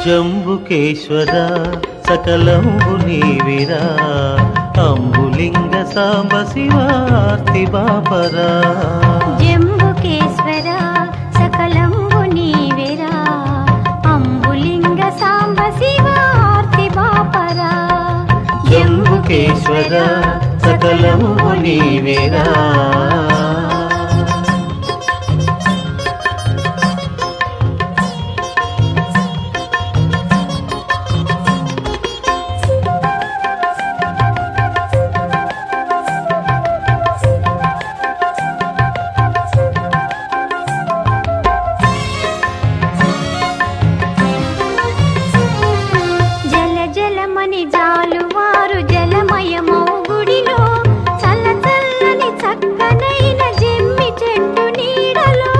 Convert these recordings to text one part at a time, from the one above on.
జంబుకేశ్వర సకలంబు నీవిరా అంబులింగ సాంబ శివార్తి బాపరా జంబుకేశ్వర సకలంబు నీవెరా అంబులింగ సాంబ శివార్తి బాపరా జంబుకేశ్వర సకలంబు నీవిరా జల జలమని జాలువారు జలమయమౌ గుడిలో చల్ల చల్లని చక్కనైన జెమ్మి చెట్టు నీడలో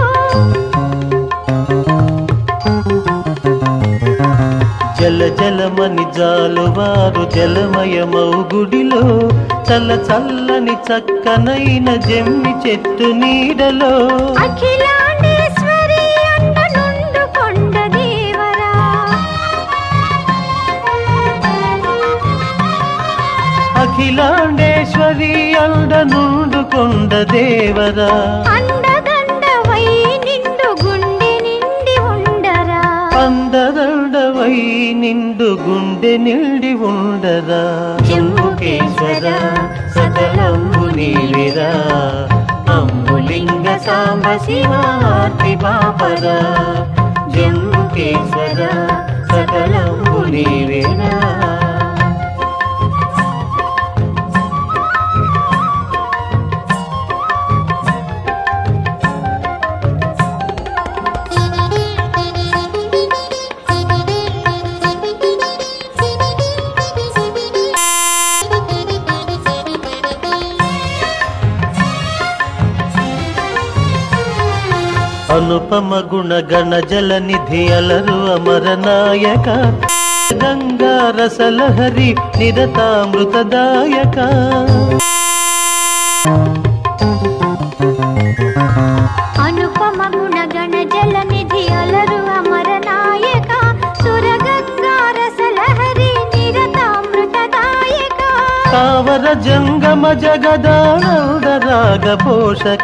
జల జలమని జాలువారు జలమయమౌ గుడిలో చల్ల చల్లని చక్కనైన జమ్మి చెట్టు నీడలో అఖిలాండేశ్వరి అండ నుండు కొండ దేవరా అఖిలాండేశ్వరి అండ నుండు కొండ దేవరా అండదండవై నిండు గుండె నిండి ఉండరా అందరండవై నిండు గుండె నిండి ఉండరా జంబుకేశ్వర సకలంబు నీవిరా అంబులింగ సాంబ శివార్తి బాపరా జంబుకేశ్వర సకలంబు నీవిరా అనుపమ గుణ గణ జల నిధి అలరు అమర నాయక గంగా రసలహరి నిరతామృతదాయక అనుపమ గుణ గణ జల నిధి అలరు అమర నాయక సురగంగా రసలహరి నిరతామృతదాయక తావర జంగమ జగదానంద రాగ పోషక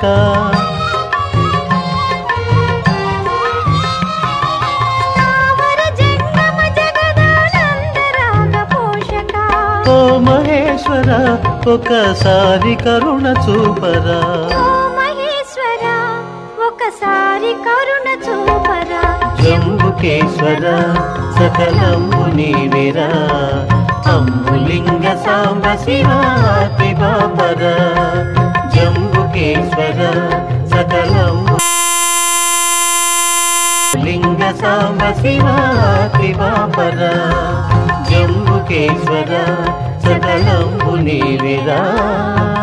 స్థావర జంగమ జగదానంద రాగ పోషక ఓ మహేశ్వర ఒకసారి కరుణ చూపరా ఓ మహేశ్వర ఒకసారి కరుణ చూపరా జంబుకేశ్వర సకలంబు నీవిరా అంబులింగ సాంబ శివాతి బాపర జంబుకేశ్వర సకలంబు లింగ సాంబ శివాతి బాపర జంబుకేశ్వర సకలంబు నీవిరా